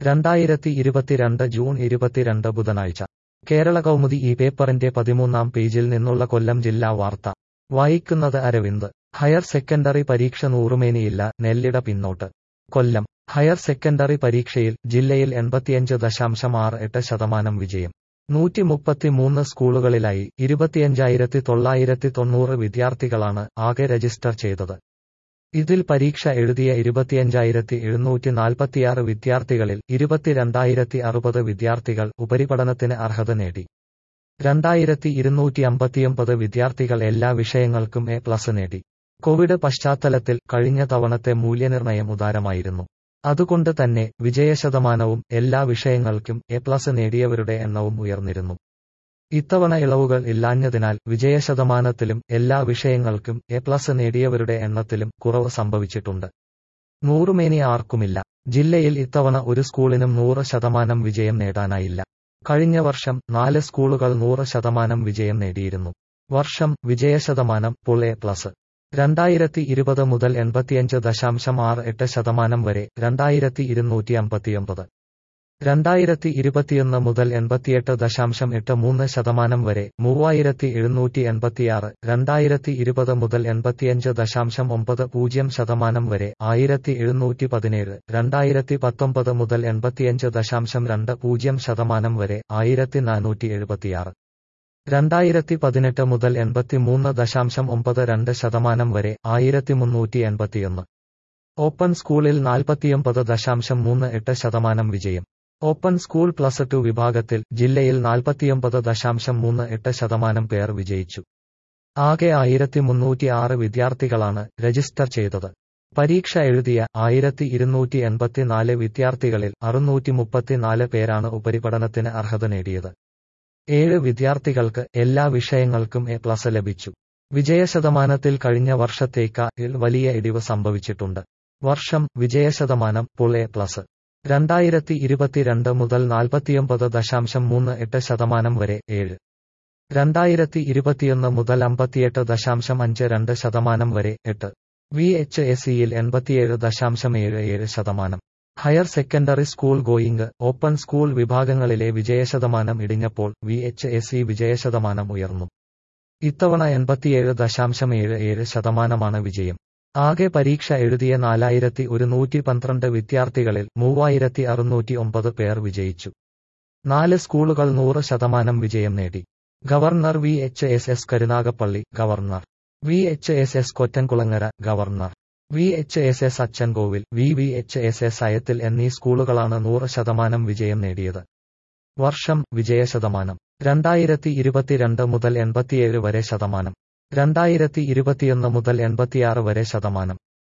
രണ്ടായിരത്തി ഇരുപത്തിരണ്ട് ജൂൺ ഇരുപത്തിരണ്ട് ബുധനാഴ്ച കേരള കൗമുദി ഈ പേപ്പറിന്റെ പതിമൂന്നാം പേജിൽ നിന്നുള്ള കൊല്ലം ജില്ലാ വാർത്ത വായിക്കുന്നത് അരവിന്ദ് ഹയർ സെക്കൻഡറി പരീക്ഷ നൂറുമേനിയില്ല നെല്ലിട പിന്നോട്ട് കൊല്ലം ഹയർ സെക്കൻഡറി പരീക്ഷയിൽ ജില്ലയിൽ എൺപത്തിയഞ്ച് ദശാംശം ആറ് എട്ട് ശതമാനം വിജയം നൂറ്റി മുപ്പത്തിമൂന്ന് സ്കൂളുകളിലായി ഇരുപത്തിയഞ്ചായിരത്തി തൊള്ളായിരത്തി തൊണ്ണൂറ് വിദ്യാർത്ഥികളാണ് ആകെ രജിസ്റ്റർ ചെയ്തത് ഇതിൽ പരീക്ഷ എഴുതിയ ഇരുപത്തിയഞ്ചായിരത്തി എഴുന്നൂറ്റി നാൽപ്പത്തിയാറ് വിദ്യാർത്ഥികളിൽ ഇരുപത്തിരണ്ടായിരത്തി അറുപത് വിദ്യാർത്ഥികൾ ഉപരിപഠനത്തിന് അർഹത നേടി രണ്ടായിരത്തി ഇരുന്നൂറ്റി അമ്പത്തിയൊമ്പത് വിദ്യാർത്ഥികൾ എല്ലാ വിഷയങ്ങൾക്കും എ പ്ലസ് നേടി കോവിഡ് പശ്ചാത്തലത്തിൽ കഴിഞ്ഞ തവണത്തെ മൂല്യനിർണയം ഉദാരമായിരുന്നു അതുകൊണ്ട് തന്നെ വിജയശതമാനവും എല്ലാ വിഷയങ്ങൾക്കും എ പ്ലസ് നേടിയവരുടെ എണ്ണവും ഉയർന്നിരുന്നു ഇത്തവണ ഇളവുകൾ ഇല്ലാഞ്ഞതിനാൽ വിജയശതമാനത്തിലും എല്ലാ വിഷയങ്ങൾക്കും എ പ്ലസ് നേടിയവരുടെ എണ്ണത്തിലും കുറവ് സംഭവിച്ചിട്ടുണ്ട് നൂറുമേനി ആർക്കുമില്ല ജില്ലയിൽ ഇത്തവണ ഒരു സ്കൂളിനും നൂറ് ശതമാനം വിജയം നേടാനായില്ല കഴിഞ്ഞ വർഷം നാല് സ്കൂളുകൾ നൂറ് ശതമാനം വിജയം നേടിയിരുന്നു വർഷം വിജയശതമാനം പുൾ എ പ്ലസ് രണ്ടായിരത്തി ഇരുപത് മുതൽ എൺപത്തിയഞ്ച് ദശാംശം ആറ് എട്ട് ശതമാനം വരെ രണ്ടായിരത്തി ഇരുന്നൂറ്റി അമ്പത്തിയൊമ്പത് രണ്ടായിരത്തി ഇരുപത്തിയൊന്ന് മുതൽ എൺപത്തിയെട്ട് ദശാംശം എട്ട് മൂന്ന് ശതമാനം വരെ മൂവായിരത്തി എഴുന്നൂറ്റി എൺപത്തിയാറ് രണ്ടായിരത്തി ഇരുപത് മുതൽ എൺപത്തിയഞ്ച് ദശാംശം ഒമ്പത് പൂജ്യം ശതമാനം വരെ ആയിരത്തി എഴുന്നൂറ്റി പതിനേഴ് രണ്ടായിരത്തി പത്തൊമ്പത് മുതൽ എൺപത്തിയഞ്ച് ദശാംശം രണ്ട് പൂജ്യം ശതമാനം വരെ ആയിരത്തി നാനൂറ്റി എഴുപത്തിയാറ് രണ്ടായിരത്തി പതിനെട്ട് മുതൽ എൺപത്തിമൂന്ന് ദശാംശം ഒമ്പത് രണ്ട് ശതമാനം വരെ ആയിരത്തി മുന്നൂറ്റി എൺപത്തിയൊന്ന് ഓപ്പൺ സ്കൂളിൽ നാൽപ്പത്തിയൊമ്പത് ദശാംശം മൂന്ന് എട്ട് ശതമാനം വിജയം ഓപ്പൺ സ്കൂൾ പ്ലസ് ടു വിഭാഗത്തിൽ ജില്ലയിൽ നാൽപ്പത്തിയൊമ്പത് ദശാംശം മൂന്ന് എട്ട് ശതമാനം പേർ വിജയിച്ചു ആകെ ആയിരത്തി മുന്നൂറ്റി ആറ് വിദ്യാർത്ഥികളാണ് രജിസ്റ്റർ ചെയ്തത് പരീക്ഷ എഴുതിയ ആയിരത്തി ഇരുന്നൂറ്റി എൺപത്തിനാല് വിദ്യാർത്ഥികളിൽ അറുന്നൂറ്റി മുപ്പത്തിനാല് പേരാണ് ഉപരിപഠനത്തിന് അർഹത നേടിയത് ഏഴ് വിദ്യാർത്ഥികൾക്ക് എല്ലാ വിഷയങ്ങൾക്കും എ പ്ലസ് ലഭിച്ചു വിജയശതമാനത്തിൽ കഴിഞ്ഞ വർഷത്തേക്കാൾ വലിയ ഇടിവ് സംഭവിച്ചിട്ടുണ്ട് വർഷം വിജയശതമാനം പുൾ എ പ്ലസ് രണ്ടായിരത്തി ഇരുപത്തിരണ്ട് മുതൽ നാൽപ്പത്തിയൊമ്പത് ദശാംശം മൂന്ന് എട്ട് ശതമാനം വരെ ഏഴ് രണ്ടായിരത്തി ഇരുപത്തിയൊന്ന് മുതൽ അമ്പത്തിയെട്ട് ദശാംശം അഞ്ച് രണ്ട് ശതമാനം വരെ എട്ട് വി എച്ച് എസ് സിയിൽ എൺപത്തിയേഴ് ദശാംശം ഏഴ് ഏഴ് ശതമാനം higher secondary school going open school വിഭാഗങ്ങളിലെ വിജയശതമാനം ഇടിഞ്ഞപ്പോൾ വി എച്ച് എസ് സി വിജയശതമാനം ഉയർന്നു ഇത്തവണ എൺപത്തിയേഴ് ദശാംശം ഏഴ് ഏഴ് ശതമാനമാണ് വിജയം ആകെ പരീക്ഷ എഴുതിയ നാലായിരത്തി ഒരുന്നൂറ്റി പന്ത്രണ്ട് വിദ്യാർത്ഥികളിൽ മൂവായിരത്തി അറുന്നൂറ്റി ഒമ്പത് പേർ വിജയിച്ചു നാല് സ്കൂളുകൾ നൂറ് ശതമാനം വിജയം നേടി governor V H S S Karunagappally governor V H S S Kottankulangara governor V H S S Achankovil V V H S S Ayathil എന്നീ സ്കൂളുകളാണ് നൂറ് ശതമാനം വിജയം നേടിയത് വർഷം വിജയശതമാനം രണ്ടായിരത്തി ഇരുപത്തിരണ്ട് മുതൽ എൺപത്തിയേഴ് വരെ ശതമാനം രണ്ടായിരത്തി ഇരുപത്തിയൊന്ന് മുതൽ എൺപത്തിയാറ് വരെ ശതമാനം